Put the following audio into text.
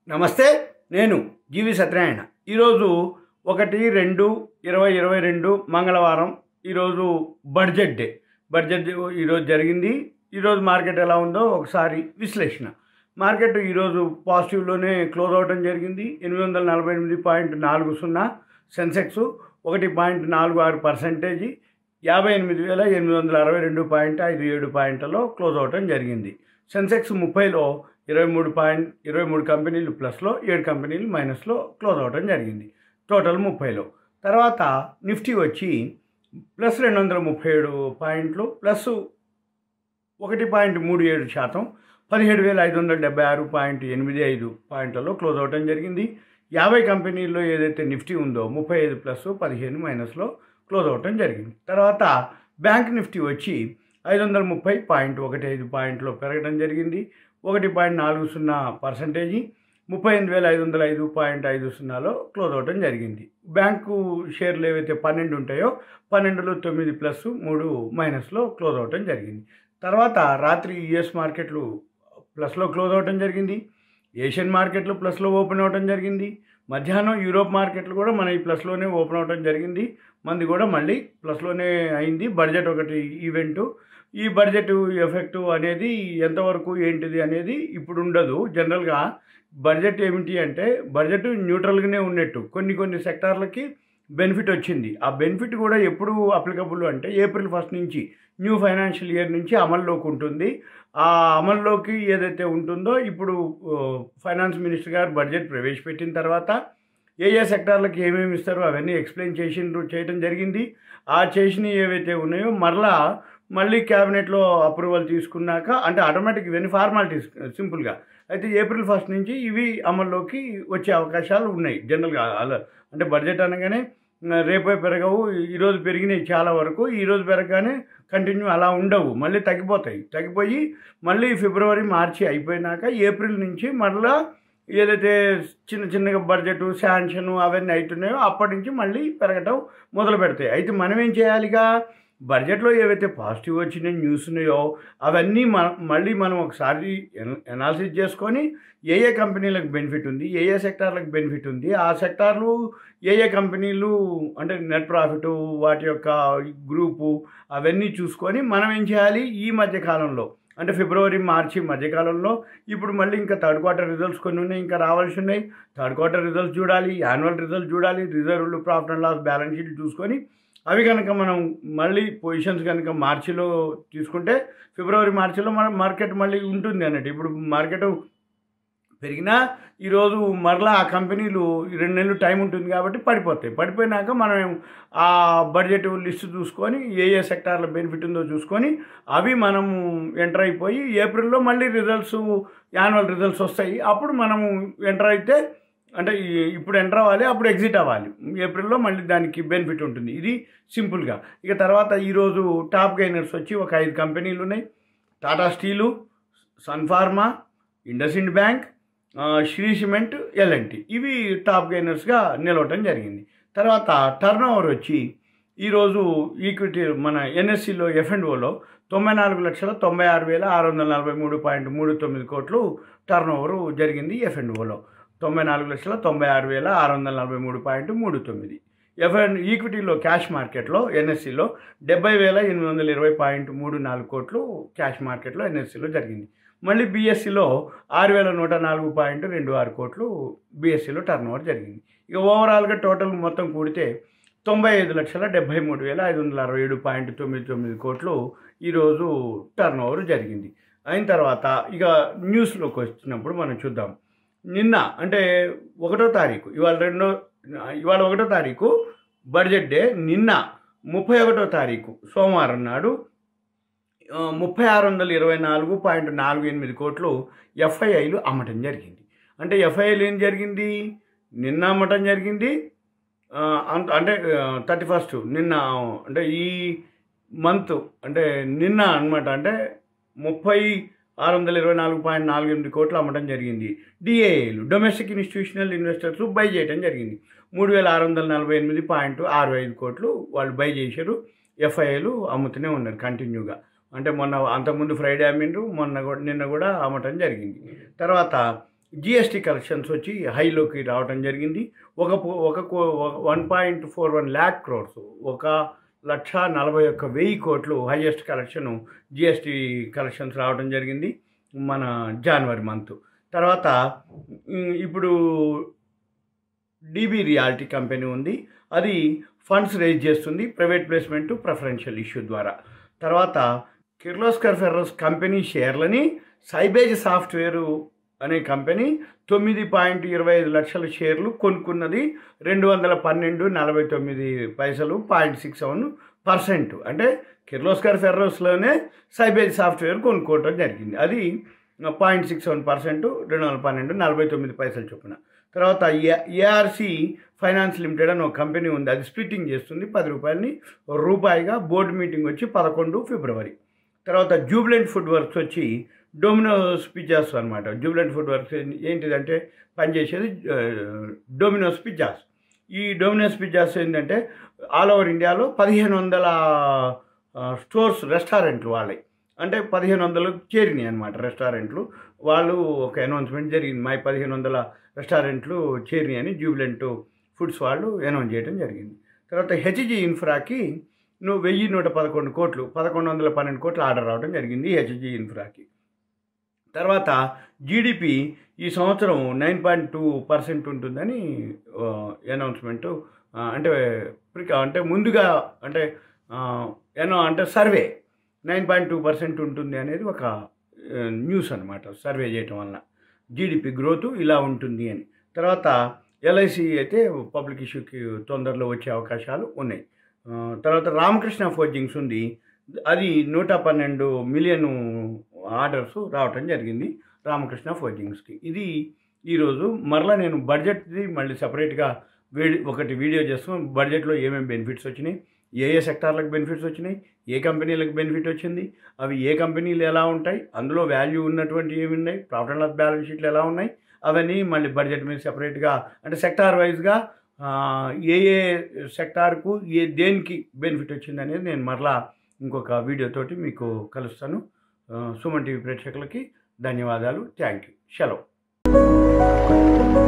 నమస్తే నేను జీవి సత్యనారాయణ ఈరోజు ఒకటి రెండు ఇరవై ఇరవై రెండు మంగళవారం ఈరోజు బడ్జెట్ డే బడ్జెట్ ఈరోజు జరిగింది ఈరోజు మార్కెట్ ఎలా ఉందో ఒకసారి విశ్లేషణ మార్కెట్ ఈరోజు పాజిటివ్లోనే క్లోజ్ అవడం జరిగింది ఎనిమిది వందల నలభై ఎనిమిది పాయింట్ నాలుగు సున్నా సెన్సెక్స్ ఒకటి పాయింట్ నాలుగు ఆరు పర్సెంటేజీ యాభై ఎనిమిది వేల ఎనిమిది వందల అరవై రెండు పాయింట్ ఐదు ఏడు పాయింట్లలో క్లోజ్ అవటం జరిగింది సెన్సెక్స్ ముప్పైలో ఇరవై మూడు పాయింట్ ఇరవై మూడు కంపెనీలు ప్లస్లో ఏడు కంపెనీలు మైనస్లో క్లోజ్ అవటం జరిగింది టోటల్ ముప్పైలో తర్వాత నిఫ్టీ వచ్చి ప్లస్ రెండు వందల ముప్పై ఏడు పాయింట్లు ప్లస్ ఒకటి పాయింట్ మూడు ఏడు శాతం పదిహేడు వేల ఐదు వందల డెబ్బై ఆరు పాయింట్ ఎనిమిది ఐదు పాయింట్లలో క్లోజ్ అవటం జరిగింది యాభై కంపెనీల్లో ఏదైతే నిఫ్టీ ఉందో ముప్పై ఐదు ప్లస్ పదిహేను మైనస్లో క్లోజ్ అవటం జరిగింది తర్వాత బ్యాంక్ నిఫ్టీ వచ్చి ఐదు వందల ముప్పై పాయింట్ ఒకటి ఐదు పాయింట్లో పెరగడం జరిగింది ఒకటి పాయింట్ నాలుగు సున్నా పర్సంటేజీ ముప్పై ఎనిమిది వేల ఐదు వందల ఐదు పాయింట్ ఐదు సున్నాలో క్లోజ్ అవటం జరిగింది బ్యాంకు షేర్లు ఏవైతే పన్నెండు ఉంటాయో పన్నెండులో తొమ్మిది ప్లస్ మూడు మైనస్లో క్లోజ్ అవటం జరిగింది తర్వాత రాత్రి యుఎస్ మార్కెట్లు ప్లస్లో క్లోజ్ అవటం జరిగింది ఏషియన్ మార్కెట్లు ప్లస్లో ఓపెన్ అవటం జరిగింది మధ్యాహ్నం యూరోప్ మార్కెట్లు కూడా మన ఈ ప్లస్లోనే ఓపెన్ అవటం జరిగింది మంది కూడా మళ్ళీ ప్లస్లోనే అయింది బడ్జెట్ ఒకటి ఈవెంటు ఈ బడ్జెట్ ఎఫెక్ట్ అనేది ఎంతవరకు ఏంటిది అనేది ఇప్పుడు ఉండదు జనరల్గా బడ్జెట్ ఏమిటి అంటే బడ్జెట్ న్యూట్రల్గానే ఉన్నట్టు కొన్ని కొన్ని సెక్టార్లకి బెనిఫిట్ వచ్చింది ఆ బెనిఫిట్ కూడా ఎప్పుడు అప్లికబుల్ అంటే ఏప్రిల్ ఫస్ట్ నుంచి న్యూ ఫైనాన్షియల్ ఇయర్ నుంచి అమల్లోకి ఉంటుంది ఆ అమల్లోకి ఏదైతే ఉంటుందో ఇప్పుడు ఫైనాన్స్ మినిస్టర్ గారు బడ్జెట్ ప్రవేశపెట్టిన తర్వాత ఏ ఏ సెక్టార్లకు ఏమేమి ఇస్తారో అవన్నీ ఎక్స్ప్లెయిన్ చేసి చేయడం జరిగింది ఆ చేసినవి ఏవైతే ఉన్నాయో మరలా మళ్ళీ క్యాబినెట్లో అప్రూవల్ తీసుకున్నాక అంటే ఆటోమేటిక్ ఇవన్నీ ఫార్మాలిటీస్ సింపుల్గా అయితే ఏప్రిల్ ఫస్ట్ నుంచి ఇవి అమల్లోకి వచ్చే అవకాశాలు ఉన్నాయి జనరల్గా అలా అంటే బడ్జెట్ అనగానే రేపే పెరగవు ఈరోజు పెరిగినాయి చాలా వరకు ఈరోజు పెరగగానే కంటిన్యూ అలా ఉండవు మళ్ళీ తగ్గిపోతాయి తగ్గిపోయి మళ్ళీ ఫిబ్రవరి మార్చి అయిపోయినాక ఏప్రిల్ నుంచి మళ్ళీ ఏదైతే చిన్న చిన్నగా బడ్జెట్ శాంక్షన్ అవన్నీ అవుతున్నాయో అప్పటి నుంచి మళ్ళీ పెరగటం మొదలు పెడతాయి అయితే మనం ఏం చేయాలిగా బడ్జెట్లో ఏవైతే పాజిటివ్ వచ్చిన న్యూస్ ఉన్నాయో అవన్నీ మన మళ్ళీ మనం ఒకసారి ఎనాలిసిస్ చేసుకొని ఏ ఏ కంపెనీలకు బెనిఫిట్ ఉంది ఏ ఏ సెక్టార్లకు బెనిఫిట్ ఉంది ఆ సెక్టార్లు ఏ ఏ కంపెనీలు అంటే నెట్ ప్రాఫిట్ వాటి యొక్క గ్రూపు అవన్నీ చూసుకొని మనం ఏం చేయాలి ఈ మధ్య కాలంలో అంటే ఫిబ్రవరి మార్చి మధ్యకాలంలో ఇప్పుడు మళ్ళీ ఇంకా థర్డ్ క్వార్టర్ రిజల్ట్స్ కొన్ని ఉన్నాయి ఇంకా రావాల్సి ఉన్నాయి థర్డ్ క్వార్టర్ రిజల్ట్స్ చూడాలి యాన్యువల్ రిజల్ట్స్ చూడాలి రిజర్వ్లు profit and loss balance sheet చూసుకొని అవి కనుక మనం మళ్ళీ పొజిషన్స్ కనుక మార్చిలో తీసుకుంటే ఫిబ్రవరి మార్చిలో మన మార్కెట్ మళ్ళీ ఉంటుంది అన్నట్టు ఇప్పుడు మార్కెట్ పెరిగినా ఈరోజు మరలా ఆ కంపెనీలు రెండు నెలలు టైం ఉంటుంది కాబట్టి పడిపోతాయి పడిపోయినాక మనం ఆ బడ్జెట్ లిస్ట్ చూసుకొని ఏ ఏ సెక్టార్లో బెనిఫిట్ ఉందో చూసుకొని అవి మనము ఎంటర్ అయిపోయి ఏప్రిల్లో మళ్ళీ రిజల్ట్స్ యాన్యువల్ రిజల్ట్స్ వస్తాయి అప్పుడు మనము ఎంటర్ అయితే అంటే ఇప్పుడు ఎంటర్ అవ్వాలి అప్పుడు ఎగ్జిట్ అవ్వాలి ఏప్రిల్లో మళ్ళీ దానికి బెనిఫిట్ ఉంటుంది ఇది సింపుల్గా ఇక తర్వాత ఈరోజు టాప్ గైనర్స్ వచ్చి ఒక ఐదు కంపెనీలు ఉన్నాయి Tata steel Sun Pharma IndusInd bank Shree cement L N T ఇవి టాప్ గైనర్స్గా నిలవటం జరిగింది తర్వాత టర్న్ ఓవర్ వచ్చి ఈరోజు ఈక్విటీ మన ఎన్ఎస్సిలో ఎఫ్ఎండ్ఓలో తొంభై నాలుగు లక్షల తొంభై ఆరు వేల ఆరు వందల నలభై మూడు పాయింట్ మూడు తొమ్మిది కోట్లు టర్న్ ఓవర్ జరిగింది ఎఫ్ఎండ్ఓలో తొంభై నాలుగు లక్షల తొంభై ఆరు వేల ఆరు వందల నలభై మూడు పాయింట్ మూడు తొమ్మిది ఎఫ్ఎన్ ఈక్విటీలో క్యాష్ మార్కెట్లో ఎన్ఎస్సిలో డెబ్బై వేల ఎనిమిది వందల ఇరవై పాయింట్ మూడు నాలుగు కోట్లు క్యాష్ మార్కెట్లో ఎన్ఎస్సిలో జరిగింది మళ్ళీ బీఎస్సీలో ఆరు వేల నూట నాలుగు పాయింట్ రెండు ఆరు కోట్లు బీఎస్సీలో టర్న్ ఓవర్ జరిగింది ఇక ఓవరాల్గా టోటల్ మొత్తం కూడితే తొంభై ఐదు లక్షల డెబ్బై మూడు వేల ఐదు వందల అరవై ఏడు పాయింట్ తొమ్మిది తొమ్మిది కోట్లు ఈరోజు టర్న్ ఓవర్ జరిగింది అయిన తర్వాత ఇక న్యూస్లోకి వచ్చినప్పుడు మనం చూద్దాం నిన్న అంటే ఒకటో తారీఖు ఇవాళ రెండో ఇవాళ ఒకటో తారీఖు బడ్జెట్ డే నిన్న ముప్పై ఒకటో తారీఖు సోమవారం నాడు ముప్పై ఆరు వందల ఇరవై నాలుగు పాయింట్ నాలుగు ఎనిమిది కోట్లు ఎఫ్ఐఐలు అమ్మటం జరిగింది అంటే ఎఫ్ఐఐలు ఏం జరిగింది నిన్న అమ్మటం జరిగింది అంత అంటే థర్టీ ఫస్ట్ నిన్న అంటే ఈ మంత్ అంటే నిన్న అనమాట అంటే ముప్పై ఆరు వందల ఇరవై నాలుగు పాయింట్ నాలుగు ఎనిమిది కోట్లు అమ్మటం జరిగింది డిఏఏలు డొమెస్టిక్ ఇన్స్టిట్యూషనల్ ఇన్వెస్టర్స్ బై చేయడం జరిగింది మూడు వేల ఆరు వందల నలభై ఎనిమిది పాయింట్ ఆరు ఐదు కోట్లు వాళ్ళు బై చేశారు ఎఫ్ఐఐలు అమ్ముతూనే ఉన్నారు కంటిన్యూగా అంటే మొన్న అంతకుముందు ఫ్రైడే అమ్మిండ్రు మొన్న కూడా నిన్న కూడా అమ్మటం జరిగింది తర్వాత జిఎస్టీ కలెక్షన్స్ వచ్చి హైలోకి రావడం జరిగింది ఒక పో- ఒక one point four one lakh crores ఒక లక్ష నలభై ఒక్క వెయ్యి కోట్లు హైయెస్ట్ కలెక్షన్ జిఎస్టీ కలెక్షన్స్ రావడం జరిగింది మన జనవరి మంత్ తర్వాత ఉమ్, ఇప్పుడు డీబీ రియాలిటీ కంపెనీ ఉంది అది ఫండ్స్ రేజ్ చేస్తుంది ప్రైవేట్ ప్లేస్మెంట్ ప్రిఫరెన్షియల్ ఇష్యూ ద్వారా తర్వాత కిర్లోస్కర్ ఫెర్రోస్ కంపెనీ షేర్లని సైబేజ్ సాఫ్ట్వేరు అనే కంపెనీ తొమ్మిది పాయింట్ ఇరవై ఐదు లక్షల షేర్లు కొనుక్కున్నది రెండు వందల పన్నెండు నలభై తొమ్మిది పైసలు పాయింట్ సిక్స్ సెవెన్ పర్సెంట్ అంటే కిర్లోస్కర్ ఫెర్రోస్లోనే సైబేజ్ సాఫ్ట్వేర్ కొనుక్కోవటం జరిగింది అది పాయింట్ సిక్స్ సెవెన్ పర్సెంట్ రెండు వందల పన్నెండు నలభై తొమ్మిది పైసలు చొప్పున తర్వాత ఏఆర్సి ఫైనాన్స్ లిమిటెడ్ అని ఒక కంపెనీ ఉంది అది స్ప్లిట్టింగ్ చేస్తుంది పది రూపాయలని రూపాయిగా బోర్డు మీటింగ్ వచ్చి పదకొండు ఫిబ్రవరి తర్వాత జూబ్లెంట్ ఫుడ్ వర్క్స్ వచ్చి డొమినోస్ పిజ్జాస్ అనమాట జూబ్లెంట్ ఫుడ్ వర్క్స్ ఏంటిదంటే పనిచేసేది ఆ, డొమినోస్ పిజ్జాస్ ఈ డొమినోస్ పిజ్జాస్ ఏంటంటే ఆల్ ఓవర్ ఇండియాలో పదిహేను వందల ఆ, స్టోర్స్ రెస్టారెంట్లు వాళ్ళవి అంటే పదిహేను వందలకు చేరినాయి అనమాట రెస్టారెంట్లు వాళ్ళు ఒక అనౌన్స్మెంట్ జరిగింది మై పదిహేను వందల రెస్టారెంట్లు చేరినాయి అని జూబిలెంట్ ఫుడ్స్ వాళ్ళు అనౌన్స్ చేయడం జరిగింది తర్వాత హెచ్జి ఇన్ఫ్రాకి నువ్వు వెయ్యి నూట పదకొండు కోట్లు పదకొండు వందల పన్నెండు కోట్లు ఆర్డర్ రావడం జరిగింది హెచ్జి ఇన్ఫ్రాకి తర్వాత జీడిపి ఈ సంవత్సరం nine point two percent announcement అనౌన్స్మెంట్ అంటే ప్రిక- అంటే ముందుగా అంటే ఏనో అంటే survey nine point two percent ఉంటుంది అనేది ఒక ఆ, న్యూస్ అనమాట సర్వే చేయటం వలన జీడిపి గ్రోత్ ఇలా ఉంటుంది అని తర్వాత ఎల్ఐసి అయితే పబ్లిక్ ఇష్యూకి తొందరలో వచ్చే అవకాశాలు ఉన్నాయి ఆ, తర్వాత రామకృష్ణ ఫోర్జింగ్స్ ఉంది అది నూట పన్నెండు మిలియన్ ఆర్డర్స్ రావటం జరిగింది రామకృష్ణ ఫోర్జింగ్స్కి ఇది ఈరోజు మరలా నేను బడ్జెట్ది మళ్ళీ సపరేట్గా వీడి ఒకటి వీడియో చేస్తాం బడ్జెట్లో ఏమేమి బెనిఫిట్స్ వచ్చినాయి ఏ ఏ సెక్టార్లకు బెనిఫిట్స్ వచ్చినాయి ఏ కంపెనీలకు బెనిఫిట్ వచ్చింది అవి ఏ కంపెనీలు ఎలా ఉంటాయి అందులో వాల్యూ ఉన్నటువంటి ఏమి ఉన్నాయి ప్రాఫిట్ అండ్ లాస్ బ్యాలెన్స్ షీట్లు ఎలా ఉన్నాయి అవన్నీ మళ్ళీ బడ్జెట్ మీద సెపరేట్గా అంటే సెక్టార్ వైజ్గా ఏ ఏ సెక్టార్కు ఏ దేనికి బెనిఫిట్ వచ్చింది అనేది నేను మరలా ఇంకొక వీడియోతోటి మీకు కలుస్తాను ఆ, సుమన్ టీవీ ప్రేక్షకులకి ధన్యవాదాలు థ్యాంక్ యూ సెలవు